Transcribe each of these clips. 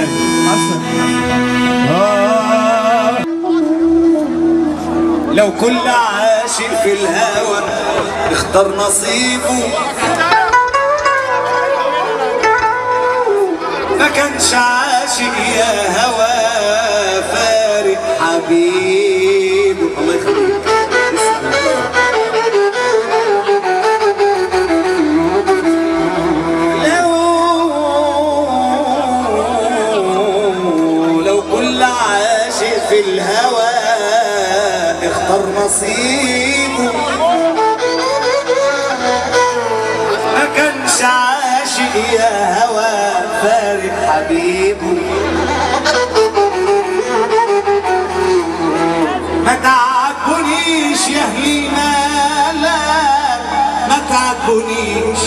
حسن آه. لو كل عاشق في الهوى اختار نصيبه ما كانش عاشق يا هوى فارق حبيبه الله يخليك لو لو كل عاشق في الهوى اختار نصيبه ما كانش عاشق يا هوى فارق حبيبه ما تعبونيش يا اهلي مالا ما تعبونيش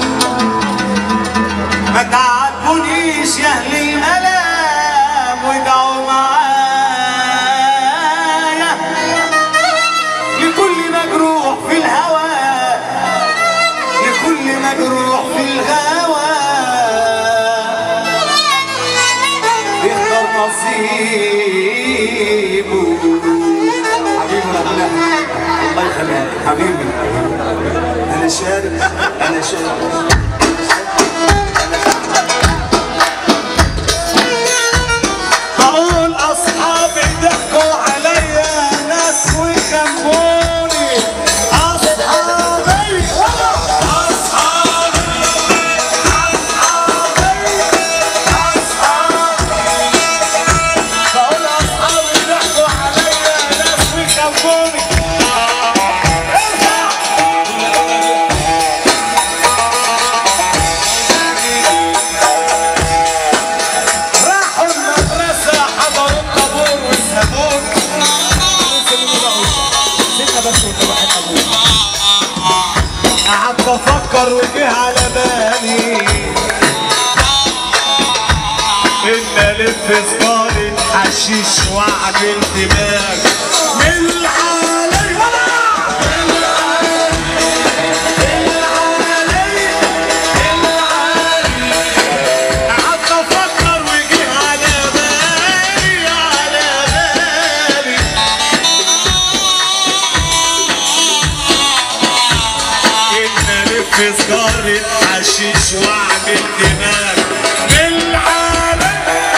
ما تعبونيش يا اهل الملام وادعوا معايا لكل مجروح في الهوى لكل مجروح في الهوى يختار نصيبه حبيبي ربنا الله يخليك حبيبي انا شارك انا شارك بقول اصحابي ضحكوا عليا ناس وخموني اصحابي اصحابي بقول اصحابي ضحكوا عليا ناس وخموني راحوا المدرسة حضروا الطابور وسابوني قعدت افكر وجه على بالي ان الف سجارة حشيش واعمل دماغ من العالي قعدت افكر وجه على بالي على بالي ان الف سجارة حشيش واعمل دماغ من العالم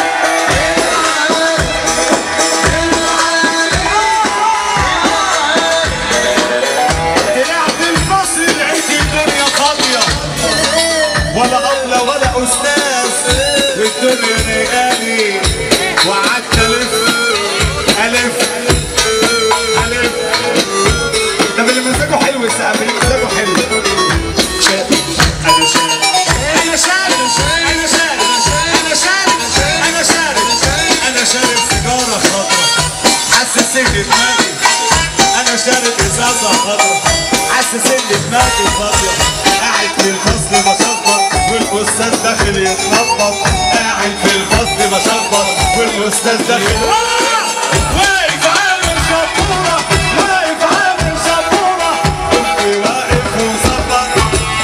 طلعت الفصل لقيت الدنيا فاضية ولا أبلة ولا أستاذ الدنيا نقالي وقعدت ألف ألف ألف طب اللي مزاجه حلو السقف اللي مزاجه حلو شاف أنا شاف أنا شاف أنا شاف أنا شاف أنا شاف أنا شارب سيجارة خضرا حاسس إن دماغي أنا شارب إزازة خضرا حاسس إن دماغي فاضية قاعد في الفصل بشخبط والأستاذ داخل يتنطط قاعد في الفصل بشخبط والأستاذ داخل واقف عامل شطورة واقف عامل شطورة كنت واقف ومظبط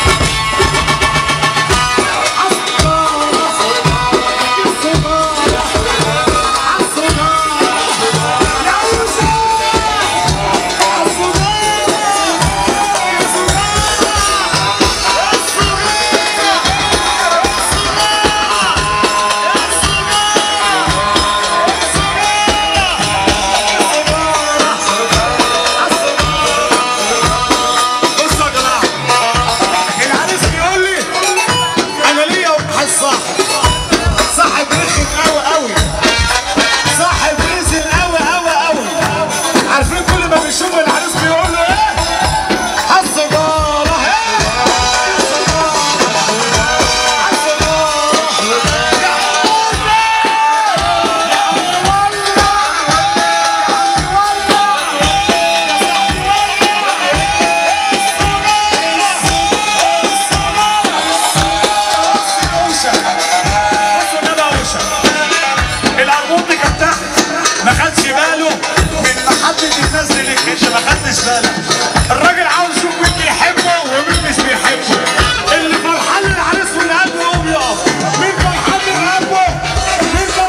بصوا يا جماعه العريس بيقول لي انا ليا واحد صاحب صاحب رخم قوي قوي صاحب رزل قوي قوي قوي عارفين كل ما بيشوف العريس بيقول له ايه حظ جاره العربون كان تحت ما خدش باله من محبة الناس اللي انت ما خدتش بالك الراجل عاوز يشوف مين بيحبه ومين مش بيحبه اللي فرحان للعريس واللي قلبه يقوم يقف مين فرحان لقلبه مين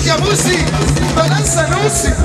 يا موسي بلاش سنوسي